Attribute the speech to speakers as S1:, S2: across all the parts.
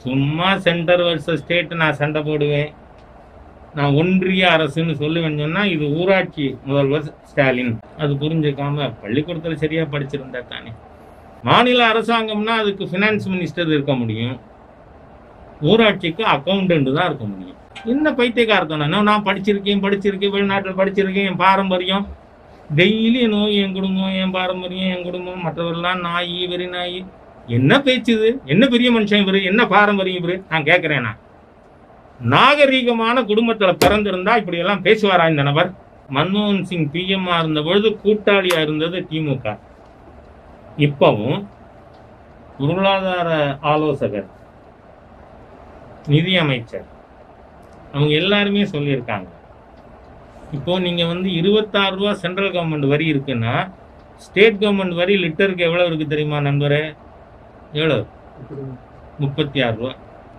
S1: சும்மா centre versus state நான் சண்டை போடுவேன் நான் ஒன்றிய அரசுன்னு சொல்லுவேன்னு சொன்னா இது ஊராட்சி முதல்வர் ஸ்டாலின் அது புரிஞ்சுக்காம பள்ளிக்கூடத்தில் சரியா படிச்சிருந்தா தானே மாநில அரசாங்கம்னா அதுக்கு ஃபினான்ஸ் மினிஸ்டர் இருக்க முடியும் ஊராட்சிக்கு அக்கௌண்டன்ட் தான் இருக்க முடியும் என்ன பைத்தியக்காரத்தனம் நான் படிச்சிருக்கேன் படிச்சிருக்கேன் வெளிநாட்டில் படிச்சிருக்கேன் என் பாரம்பரியம் டெய்லி நோய் என் குடும்பம் என் பாரம்பரியம் என் குடும்பம் மற்றவர்கள்லாம் நாய் வெறி நாய் என்ன பேச்சு இது என்ன பெரிய மனுஷன் இவரு என்ன பாரம்பரியம் இவரு நான் கேட்கிறேன் நான் நாகரீகமான குடும்பத்துல பிறந்திருந்தா இப்படி எல்லாம் பேசுவாரா இந்த நபர் மன்மோகன் சிங் பிஎம்ஆ இருந்த பொழுது கூட்டாளியா இருந்தது திமுக இப்பவும் பொருளாதார ஆலோசகர் நிதி அமைச்சர் அவங்க எல்லாருமே சொல்லியிருக்காங்க இப்போ நீங்க வந்து இருபத்தாறு ரூபா சென்ட்ரல் கவர்மெண்ட் வரி இருக்குன்னா ஸ்டேட் கவர்மெண்ட் வரி லிட்டருக்கு எவ்வளவு இருக்கு தெரியுமா நண்பரே எவ்வளவு முப்பத்தி ஆறு ரூபா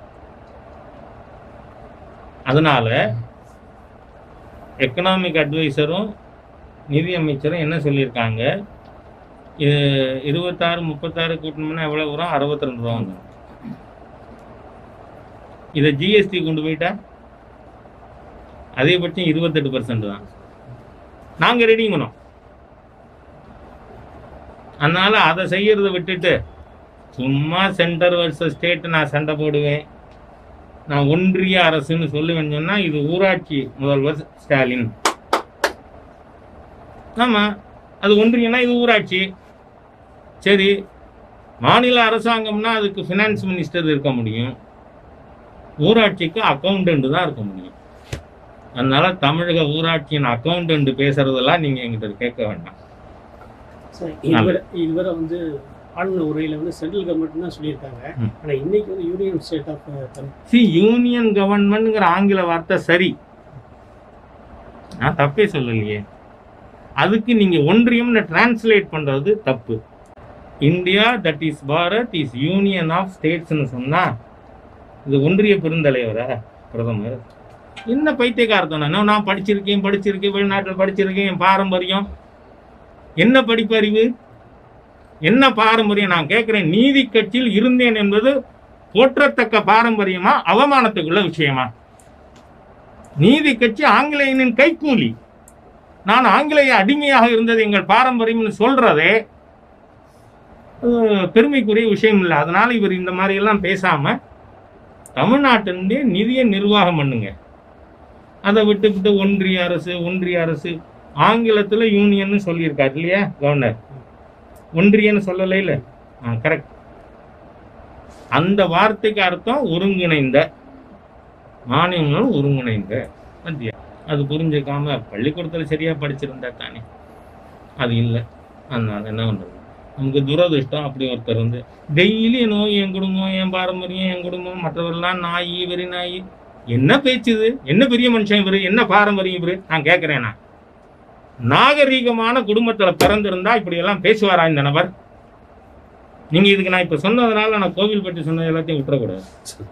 S1: அதனால எக்கனாமிக் அட்வைசரும் நிதி அமைச்சரும் என்ன சொல்லியிருக்காங்க இது இருபத்தாறு முப்பத்தாறு கூட்டணும்னா எவ்வளோ வரும் அறுபத்தி ரெண்டு ரூபா வந்துடும் இதை ஜிஎஸ்டி கொண்டு போயிட்டா அதிகபட்சம் இருபத்தெட்டு பர்சன்ட் தான் நாங்கள் ரெடி பண்ணோம் அதனால அதை செய்யறதை விட்டுட்டு சும்மா சென்டர் வர்சஸ் ஸ்டேட் நான் சண்டை போடுவேன் நான் ஒன்றிய அரசுன்னு சொல்லுவேன்னு சொன்னா இது ஊராட்சி முதல்வர் ஸ்டாலின் ஆமா அது ஒன்றியம்னா இது ஊராட்சி சரி மாநில அரசாங்கம்னா அதுக்கு ஃபினான்ஸ் மினிஸ்டர் இருக்க முடியும் ஊராட்சிக்கு அக்கௌண்டன்ட் தான் இருக்க முடியும் அதனால தமிழக ஊராட்சியின் அக்கௌண்டன்ட் பேசுறதெல்லாம் நீங்க எங்கிட்ட கேட்க வேண்டாம்
S2: சார் இதுவரை இதுவரை வந்து ஆளுநர் உரையில வந்து சென்ட்ரல் கவர்மெண்ட் தான் சொல்லியிருக்காங்க
S1: ம்.
S2: ஆனா இன்னைக்கு வந்து யூனியன் ஸ்டேட் ஆஃப் தமிழ்
S1: சி யூனியன் கவர்மெண்ட்ங்கிற ஆங்கில வார்த்தை சரி நான் தப்பே சொல்லலையே அதுக்கு நீங்க ஒன்றியம்னு டிரான்ஸ்லேட் பண்றது தப்பு India that is Bharat is union of ஸ்டேட்ஸ்னு சொன்னா இது ஒன்றிய பெருந்தலைவரா பிரதமர் என்ன பைத்தியக்காரத்தனம் நான் படிச்சிருக்கேன் படிச்சிருக்கேன் வெளிநாட்டில் படிச்சிருக்கேன் என் பாரம்பரியம் என்ன படிப்பறிவு என்ன பாரம்பரியம் நான் கேட்கிறேன் நீதி கட்சியில் இருந்தேன் என்பது போற்றத்தக்க பாரம்பரியமா அவமானத்துக்குள்ள விஷயமா நீதி கட்சி ஆங்கிலேயனின் கைக்கூலி நான் ஆங்கிலேய அடிமையாக இருந்தது எங்கள் பாரம்பரியம்னு சொல்றதே அஹ், பெருமைக்குரிய விஷயம் இல்லை அதனால இவர் இந்த மாதிரி எல்லாம் பேசாம தமிழ்நாட்டினுடைய நிதியை நிர்வாகம் பண்ணுங்க அதை விட்டுவிட்டு ஒன்றிய அரசு ஒன்றிய அரசு ஆங்கிலத்துல யூனியன்னு சொல்லியிருக்காரு இல்லையா கவர்னர் ஒன்றியன்னு சொல்லலை இல்ல கரெக்ட் அந்த வார்த்தைக்கு அர்த்தம் ஒருங்கிணைந்த மாநிலங்களும் ஒருங்கிணைந்த மத்திய அது புரிஞ்சுக்காம பள்ளிக்கூடத்தில் சரியா படிச்சிருந்தா தானே அது இல்லை அதனால என்ன பண்றது நமக்கு துரதிர்ஷ்டம் அப்படி ஒருத்தர் வந்து டெய்லி நோய் என் குடும்பம் என் பாரம்பரியம் என் குடும்பம் மற்றவர்கள்லாம் நாய் வெறி நாய் என்ன பேச்சு இது என்ன பெரிய மனுஷன் இவரு என்ன பாரம்பரியம் இவரு நான் கேட்கிறேன் நான் நாகரீகமான குடும்பத்துல பிறந்திருந்தா இப்படி எல்லாம் பேசுவாரா இந்த நபர் நீங்க இதுக்கு நான் இப்ப சொன்னதுனால நான் கோவில் பற்றி சொன்னது எல்லாத்தையும் விட்டுறக்கூடாது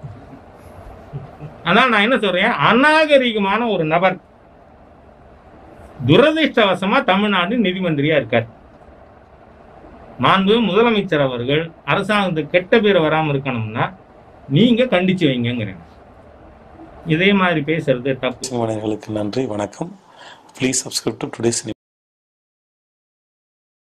S1: அதான் நான் என்ன சொல்றேன் அநாகரிகமான ஒரு நபர் துரதிர்ஷ்டவசமா தமிழ்நாடு நிதி மந்திரியா இருக்கார் மாண்பு முதலமைச்சர் அவர்கள் அரசாங்கத்துக்கு கெட்ட பேர் வராம இருக்கணும்னா நீங்க கண்டிச்சு வைங்கிறேன் இதே மாதிரி பேசுறது தப்பு
S3: மனிதர்களுக்கு நன்றி வணக்கம் ப்ளீஸ் சப்ஸ்கிரைப் டு டுடேஸ்